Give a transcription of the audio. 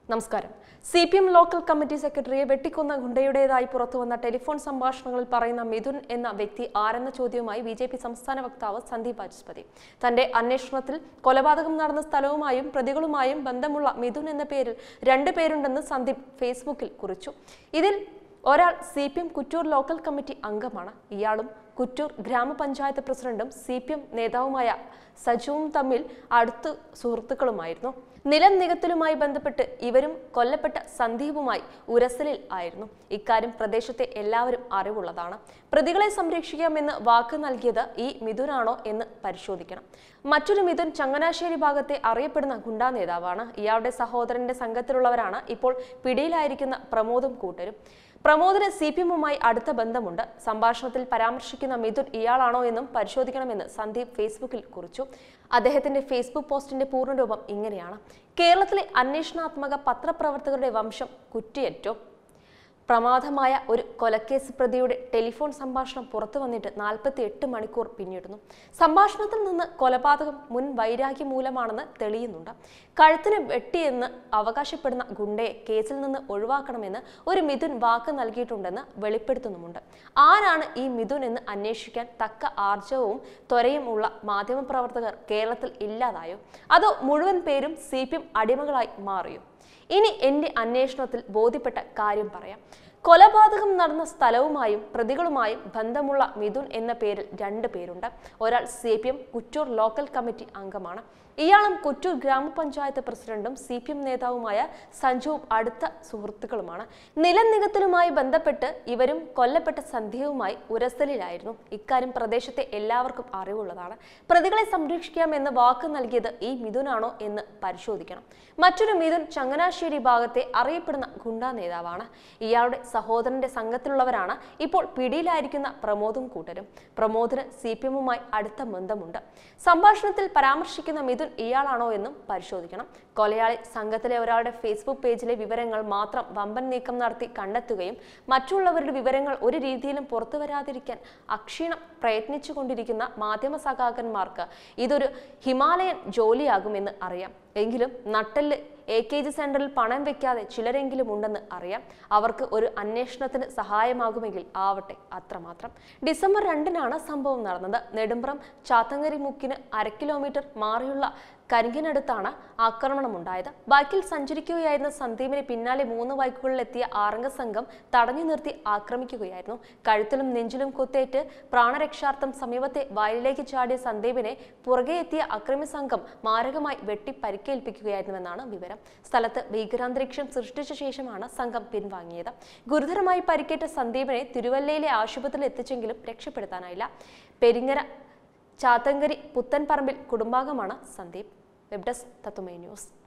നമസ്കാരം C P M local committee സെക്രട്ടറിയെ വെട്ടിക്കൊന്ന ഗുണ്ടയുടേതായി പുറത്തുവന്ന ടെലിഫോൺ സംഭാഷണങ്ങളിൽ പറയുന്ന മിഥുൻ എന്ന വ്യക്തി ആരെന്ന ചോദ്യവുമായി ബി ജെ പി സംസ്ഥാന വക്താവ് സന്ദീപ് വാജ്പതി തന്റെ അന്വേഷണത്തിൽ കൊലപാതകം നടന്ന സ്ഥലവുമായും പ്രതികളുമായും ബന്ധമുള്ള മിഥുൻ എന്ന പേരിൽ രണ്ട് പേരുണ്ടെന്ന് സന്ദീപ് ഫേസ്ബുക്കിൽ കുറിച്ചു ഇതിൽ ഒരാൾ C P M Kuttoor local committee അംഗമാണ് ഇയാളും കുറ്റൂർ ഗ്രാമപഞ്ചായത്ത് പ്രസിഡന്റും സി പി എം നേതാവുമായ സജുവും തമ്മിൽ അടുത്ത സുഹൃത്തുക്കളുമായിരുന്നു നിലം നികത്തലുമായി ബന്ധപ്പെട്ട് ഇവരും കൊല്ലപ്പെട്ട സന്ദീപുമായി ഉരസലിൽ ആയിരുന്നു ഇക്കാര്യം പ്രദേശത്തെ എല്ലാവരും അറിവുള്ളതാണ് പ്രതികളെ സംരക്ഷിക്കാമെന്ന് വാക്ക് നൽകിയത് ഈ മിഥുനാണോ എന്ന് പരിശോധിക്കണം മറ്റൊരു മിഥുൻ ചങ്ങനാശ്ശേരി ഭാഗത്തെ അറിയപ്പെടുന്ന ഗുണ്ടാ നേതാവാണ് ഇയാളുടെ സഹോദരന്റെ സംഘത്തിലുള്ളവരാണ് ഇപ്പോൾ പിടിയിലായിരിക്കുന്ന പ്രമോദും കൂട്ടരും പ്രമോദിന് സി പി എമ്മുമായി അടുത്ത ബന്ധമുണ്ട് സംഭാഷണത്തിൽ പരാമർശിക്കുന്ന മിഥുൻ ഇയാളാണോ എന്നും പരിശോധിക്കണമെന്ന് സന്ദീപ് ഫേസ്ബുക്കിൽ കുറിച്ചു അദ്ദേഹത്തിന്റെ ഫേസ്ബുക്ക് പോസ്റ്റിന്റെ പൂർണ്ണരൂപം ഇങ്ങനെയാണ് കേരളത്തിലെ അന്വേഷണാത്മക പത്രപ്രവർത്തകരുടെ വംശം കുറ്റിയറ്റോ പ്രമാദമായ ഒരു കൊലക്കേസ് പ്രതിയുടെ ടെലിഫോൺ സംഭാഷണം പുറത്തു വന്നിട്ട് നാൽപ്പത്തി എട്ട് മണിക്കൂർ പിന്നിടുന്നു സംഭാഷണത്തിൽ നിന്ന് കൊലപാതകം മുൻ വൈരാഗ്യ മൂലമാണെന്ന് തെളിയുന്നുണ്ട് കഴുത്തിന് വെട്ടിയെന്ന് അവകാശപ്പെടുന്ന ഗുണ്ടയെ കേസിൽ നിന്ന് ഒഴിവാക്കണമെന്ന് ഒരു മിഥുൻ വാക്ക് നൽകിയിട്ടുണ്ടെന്ന് വെളിപ്പെടുത്തുന്നുമുണ്ട് ആരാണ് ഈ മിഥുൻ എന്ന് അന്വേഷിക്കാൻ തക്ക ആർജവവും ത്വരയും ഉള്ള മാധ്യമപ്രവർത്തകർ കേരളത്തിൽ ഇല്ലാതായോ അതോ മുഴുവൻ പേരും സി പി എം അടിമകളായി മാറിയോ ഇനി എന്റെ അന്വേഷണത്തിൽ ബോധ്യപ്പെട്ട കാര്യം പറയാം കൊലപാതകം നടന്ന സ്ഥലവുമായും പ്രതികളുമായും ബന്ധമുള്ള മിഥുൻ എന്ന പേരിൽ രണ്ട് പേരുണ്ട് ഒരാൾ C P M Kuttoor local committee അംഗമാണ് ഇയാളും കുറ്റൂർ ഗ്രാമപഞ്ചായത്ത് പ്രസിഡന്റും സി പി എം നേതാവുമായ സഞ്ജുവും അടുത്ത സുഹൃത്തുക്കളുമാണ് നിലനികത്തലുമായി ബന്ധപ്പെട്ട് ഇവരും കൊല്ലപ്പെട്ട സന്ധ്യവുമായി ഉരസലിലായിരുന്നു ഇക്കാര്യം പ്രദേശത്തെ എല്ലാവർക്കും അറിവുള്ളതാണ് പ്രതികളെ സംരക്ഷിക്കാമെന്ന് വാക്ക് നൽകിയത് ഈ മിഥുനാണോ എന്ന് പരിശോധിക്കണം മറ്റൊരു മിഥുൻ ചങ്ങനാശ്ശേരി ഭാഗത്തെ അറിയപ്പെടുന്ന ഗുണ്ടാ നേതാവാണ് ഇയാളുടെ സഹോദരന്റെ സംഘത്തിലുള്ളവരാണ് ഇപ്പോൾ പിടിയിലായിരിക്കുന്ന പ്രമോദും കൂട്ടരും പ്രമോദിന് സി പി എമ്മുമായി അടുത്ത ബന്ധമുണ്ട് സംഭാഷണത്തിൽ പരാമർശിക്കുന്ന മിഥുൻ ഇയാളാണോ എന്നും പരിശോധിക്കണം കൊലയാളി സംഘത്തിലെ ഒരാളുടെ ഫേസ്ബുക്ക് പേജിലെ വിവരങ്ങൾ മാത്രം വമ്പൻ നീക്കം നടത്തി കണ്ടെത്തുകയും മറ്റുള്ളവരുടെ വിവരങ്ങൾ ഒരു രീതിയിലും പുറത്തു വരാതിരിക്കാൻ അക്ഷീണം പ്രയത്നിച്ചുകൊണ്ടിരിക്കുന്ന മാധ്യമ സഖാക്കന്മാർക്ക് ഇതൊരു ഹിമാലയൻ ജോലിയാകുമെന്ന് അറിയാം എങ്കിലും നട്ടെല്ല് എ കെ ജി സെന്ററിൽ പണം വെക്കാതെ ചിലരെങ്കിലും ഉണ്ടെന്ന് അറിയാം അവർക്ക് ഒരു അന്വേഷണത്തിന് സഹായമാകുമെങ്കിൽ ആവട്ടെ അത്രമാത്രം ഡിസംബർ രണ്ടിനാണ് സംഭവം നടന്നത് നെടുമ്പ്രം ചാത്തങ്കരി മുക്കിന് അര കിലോമീറ്റർ മാറിയുള്ള കരിങ്കിനടുത്താണ് ആക്രമണമുണ്ടായത് ബൈക്കിൽ സഞ്ചരിക്കുകയായിരുന്ന സന്ദീപിന് പിന്നാലെ മൂന്ന് ബൈക്കുകളിലെത്തിയ ആറംഗ സംഘം തടഞ്ഞു നിർത്തി ആക്രമിക്കുകയായിരുന്നു കഴുത്തിലും നെഞ്ചിലും കുത്തേറ്റ് പ്രാണരക്ഷാർത്ഥം സമീപത്തെ വയലിലേക്ക് ചാടിയ സന്ദീപിനെ പുറകെ എത്തിയ അക്രമി സംഘം മാരകമായി വെട്ടി പരിക്കേൽപ്പിക്കുകയായിരുന്നുവെന്നാണ് വിവരം സ്ഥലത്ത് ഭീകരാന്തരീക്ഷം സൃഷ്ടിച്ച ശേഷമാണ് സംഘം പിൻവാങ്ങിയത് ഗുരുതരമായി പരിക്കേറ്റ സന്ദീപിനെ തിരുവല്ലയിലെ ആശുപത്രിയിൽ എത്തിച്ചെങ്കിലും രക്ഷപ്പെടുത്താനായില്ല പെരിങ്ങര ചാത്തങ്കരി പുത്തൻപറമ്പിൽ കുടുംബാംഗമാണ് Sandeep web desk Tatwamayi news